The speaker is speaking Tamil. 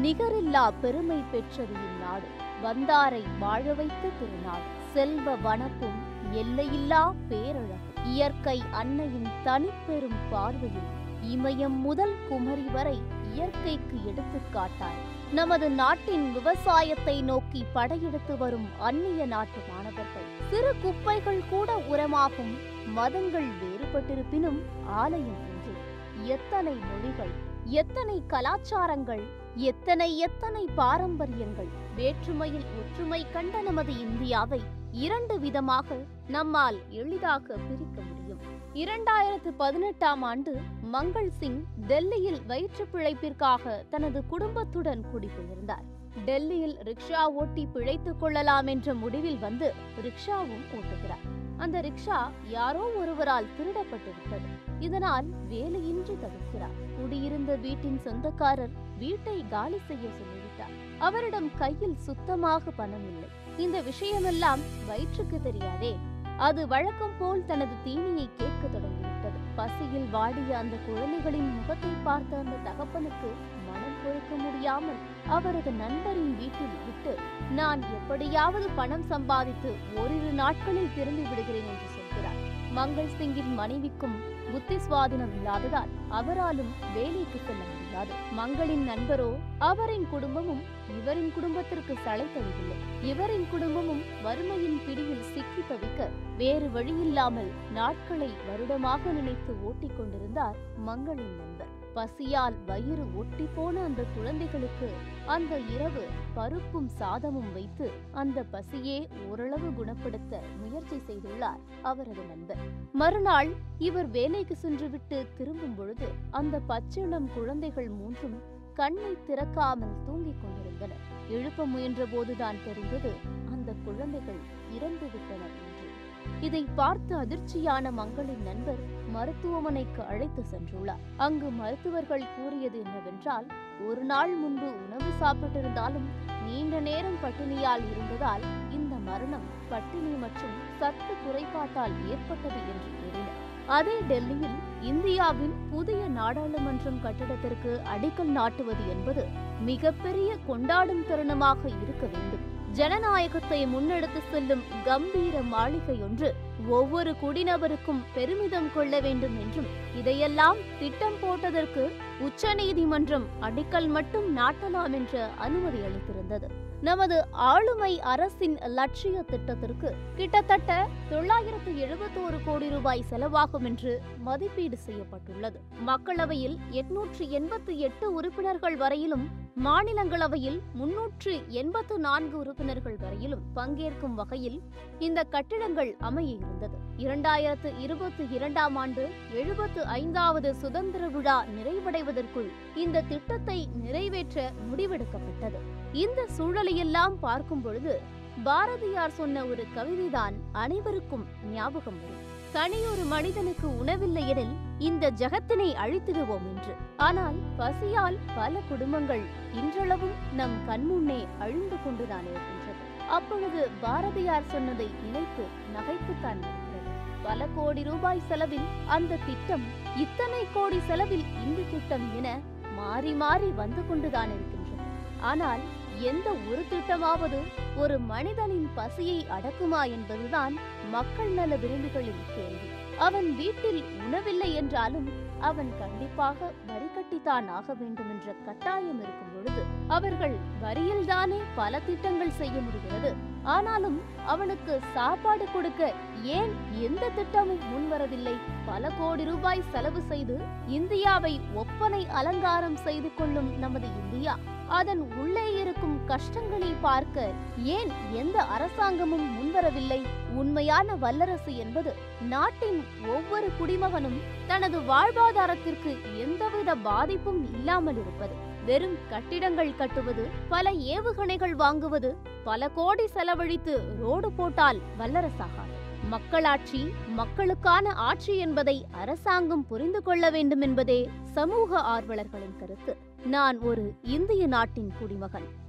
நிகரில்லா பெருமை பெற்றது இந்நாடு வந்தாரை வாழ வைத்த திருநாடு செல்வ வனப்பும் எல்லையில்லா பேரழகு இயற்கை அன்னையின் தனிப்பெரும் பார்வையில் இமயம் முதல் குமரி வரை இயற்கைக்கு எடுத்துக்காட்டாய் நமது நாட்டின் விவசாயத்தை நோக்கி படையெடுத்து வரும் அந்நிய நாட்டு மாணவர்கள் சிறு குப்பைகள் கூட உரமாகும் மதங்கள் வேறுபட்டிருப்பினும் ஆலயம் ஒன்று எத்தனை மொழிகள் எத்தனை கலாச்சாரங்கள் எத்தனை எத்தனை பாரம்பரியங்கள் வேற்றுமையில் ஒற்றுமை கண்ட நமது இந்தியாவை இரண்டு விதமாக நம்மால் எளிதாக பிரிக்க முடியும் இரண்டாயிரத்து பதினெட்டாம் ஆண்டு மங்கள் சிங் டெல்லியில் வயிற்று பிழைப்பிற்காக தனது குடும்பத்துடன் குடிபெயர்ந்தார் டெல்லியில் ரிக்ஷா ஓட்டி பிழைத்துக் கொள்ளலாம் என்ற முடிவில் வந்து ரிக்ஷாவும் ஓட்டுகிறார் அந்த ரிக்ஷா யாரோ ஒருவரால் திருடப்பட்டு விட்டது இதனால் வேலையின்றி தவிர்க்கிறார் குடியிருந்த வீட்டின் சொந்தக்காரர் வீட்டை காலி செய்ய சொல்லிவிட்டார் அவரிடம் கையில் சுத்தமாக பணம் இல்லை இந்த விஷயமெல்லாம் வயிற்றுக்கு தெரியாதே அது வழக்கம் போல் தனது தீனியை கேட்க தொடங்கிவிட்டது பசியில் வாடிய அந்த குழந்தைகளின் முகத்தை பார்த்த அந்த தகப்பனுக்கு மனம் பொறுக்க முடியாமல் அவரது நண்பரின் வீட்டில் விட்டு நான் எப்படியாவது பணம் சம்பாதித்து ஓரிரு நாட்களில் திரும்பி விடுகிறேன் என்று சொல்கிறார் மங்கள் சிங்கின் மனைவிக்கும் புத்தி சுவாதீனம் இல்லாததால் அவராலும் வேலைக்கு செல்ல முடியாது மங்களின் நண்பரோ அவரின் குடும்பமும் இவரின் குடும்பத்திற்கு சளைத்தவில்லை இவரின் குடும்பமும் வறுமையின் பிடியில் சிக்கி தவிக்க வேறு வழியில்லாமல் நாட்களை வருடமாக நினைத்து ஓட்டிக் கொண்டிருந்தார் மங்களின் நண்பர் பசியால் வயிறு ஒட்டி போன அந்த குழந்தைகளுக்கு அந்த இரவு பருப்பும் சாதமும் வைத்து அந்த பசியே ஓரளவு குணப்படுத்த முயற்சி செய்துள்ளார் அவரது நண்பர் மறுநாள் இவர் வேலைக்கு சென்றுவிட்டு திரும்பும் பொழுது அந்த பச்சிளம் குழந்தைகள் மூன்றும் கண்ணை திறக்காமல் தூங்கிக் கொண்டிருந்தனர் எழுப்ப முயன்ற போதுதான் தெரிந்தது அந்த குழந்தைகள் இறந்து விட்டனர் என்று இதை பார்த்து அதிர்ச்சியான மங்களின் நண்பர் மருத்துவமனைக்கு அழைத்து சென்றுள்ளார் அங்கு மருத்துவர்கள் கூறியது என்னவென்றால் ஒரு நாள் முன்பு உணவு சாப்பிட்டிருந்தாலும் நீண்ட நேரம் பட்டினியால் இருந்ததால் இந்த மரணம் பட்டினி மற்றும் சத்து குறைபாட்டால் ஏற்பட்டது என்று கூறினர் அதே டெல்லியில் இந்தியாவின் புதிய நாடாளுமன்றம் கட்டிடத்திற்கு அடிக்கல் நாட்டுவது என்பது மிகப்பெரிய கொண்டாடும் தருணமாக இருக்க வேண்டும் ஜனநாயகத்தை முன்னெடுத்து செல்லும் கம்பீர மாளிகை ஒன்று ஒவ்வொரு குடிநபருக்கும் பெருமிதம் கொள்ள வேண்டும் என்றும் இதையெல்லாம் திட்டம் போட்டதற்கு உச்சநீதிமன்றம் அடிக்கல் மட்டும் நாட்டலாம் என்ற அனுமதி அளித்திருந்தது நமது ஆளுமை அரசின் லட்சிய திட்டத்திற்கு கிட்டத்தட்ட தொள்ளாயிரத்து எழுபத்தோரு கோடி ரூபாய் செலவாகும் என்று மதிப்பீடு செய்யப்பட்டுள்ளது மக்களவையில் எட்நூற்று எண்பத்தி எட்டு உறுப்பினர்கள் வரையிலும் மாநிலங்களவையில் முன்னூற்று எண்பத்து நான்கு உறுப்பினர்கள் வரையிலும் பங்கேற்கும் வகையில் இந்த கட்டிடங்கள் அமைய இருந்தது இரண்டாயிரத்து இருபத்தி இரண்டாம் ஆண்டு எழுபத்து ஐந்தாவது சுதந்திர விழா நிறைவடைவதற்குள் இந்த திட்டத்தை நிறைவேற்ற முடிவெடுக்கப்பட்டது இந்த சூழலையெல்லாம் பார்க்கும் பொழுது பாரதியார் சொன்ன ஒரு கவிதைதான் அனைவருக்கும் ஞாபகம் வரும் தனியொரு மனிதனுக்கு உணவில்லை எனில் இந்த ஜகத்தினை அழித்திடுவோம் என்று ஆனால் பசியால் பல குடும்பங்கள் இன்றளவும் நம் கண்முன்னே அழிந்து கொண்டுதான் இருக்கின்றது அப்பொழுது பாரதியார் சொன்னதை நினைத்து நகைப்புத்தான் வருகிறது பல கோடி ரூபாய் செலவில் அந்த திட்டம் இத்தனை கோடி செலவில் இந்த திட்டம் என மாறி மாறி வந்து கொண்டுதான் இருக்கின்றது ஆனால் எந்த ஒரு திட்டமாவது ஒரு மனிதனின் பசியை அடக்குமா என்பதுதான் மக்கள் நல விரும்பிகளின் கேள்வி அவன் வீட்டில் உணவில்லை என்றாலும் அவன் கண்டிப்பாக வரி கட்டித்தான் ஆக வேண்டும் என்ற கட்டாயம் இருக்கும் பொழுது அவர்கள் வரியில்தானே பல திட்டங்கள் செய்ய முடிகிறது ஆனாலும் அவனுக்கு சாப்பாடு கொடுக்க ஏன் எந்த திட்டமும் முன்வரவில்லை பல கோடி ரூபாய் செலவு செய்து இந்தியாவை ஒப்பனை அலங்காரம் செய்து கொள்ளும் நமது இந்தியா அதன் உள்ளே இருக்கும் கஷ்டங்களை பார்க்க ஏன் எந்த அரசாங்கமும் முன்வரவில்லை உண்மையான வல்லரசு என்பது நாட்டின் ஒவ்வொரு குடிமகனும் தனது வாழ்வாதாரத்திற்கு எந்தவித பாதிப்பும் இல்லாமல் இருப்பது வெறும் கட்டிடங்கள் கட்டுவது பல ஏவுகணைகள் வாங்குவது பல கோடி செலவழித்து ரோடு போட்டால் வல்லரசாகாது மக்களாட்சி மக்களுக்கான ஆட்சி என்பதை அரசாங்கம் புரிந்து கொள்ள வேண்டும் என்பதே சமூக ஆர்வலர்களின் கருத்து நான் ஒரு இந்திய நாட்டின் குடிமகன்